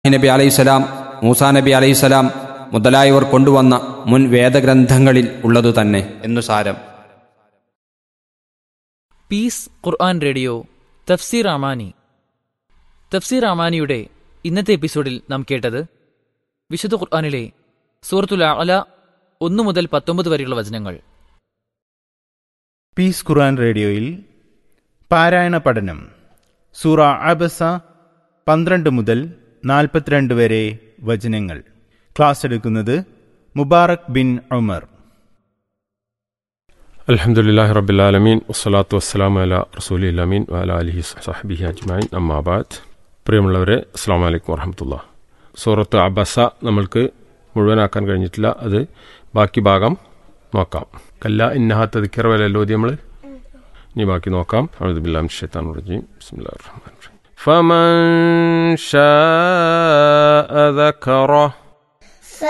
നബി അലൈഹിസ്സലാം മൂസാ നബി അലൈഹിസ്സലാം മുതലായവർ കൊണ്ടുവന്ന മുൻ വേദഗ്രന്ഥങ്ങളിൽ ഉള്ളതു തന്നെ എന്നു സാരം പീസ് ഖുർആൻ റേഡിയോ തഫ്സീർ അമാനി തഫ്സീർ അമാനിയുടെ ഇന്നത്തെ എപ്പിസോഡിൽ നാം കേട്ടത് വിശുദ്ധ ഖുർആനിലെ സൂറത്തുൽ അല ഒന്നു മുതൽ പത്തൊമ്പത് വരെയുള്ള വചനങ്ങൾ പീസ് ഖുർആൻ റേഡിയോയിൽ പാരായണ പഠനം സൂറ അബസ പന്ത്രണ്ട് മുതൽ നാൽപ്പത്തിരണ്ട് വരെ വചനങ്ങൾ ക്ലാസ് എടുക്കുന്നത് മുബാറക് ബിൻ ഉമർ അലഹമുല്ലാഹി റബ്ബിലാലമീൻ വസ്സലാത്തു വസ്സലാം അല റസൂലി അലമീൻ വല അലിഹി സഹബിഹി അജ്മാൻ അമ്മാബാദ് പ്രിയമുള്ളവരെ അസ്സാം വലൈക്കും വറഹമത്തുള്ള സൂറത്ത് അബസ നമ്മൾക്ക് മുഴുവനാക്കാൻ കഴിഞ്ഞിട്ടില്ല അത് ബാക്കി ഭാഗം നോക്കാം കല്ല ഇന്നഹ തദിക്കർ വലല്ലോതി നമ്മൾ ഇനി ബാക്കി നോക്കാം അഴുദുബില്ലാം ഷെയ്ത്താൻ റജീം ബിസ്മില്ലാഹിർ റഹ്മാനിർ റഹീം ഫമൻ ഷാഅ ذكره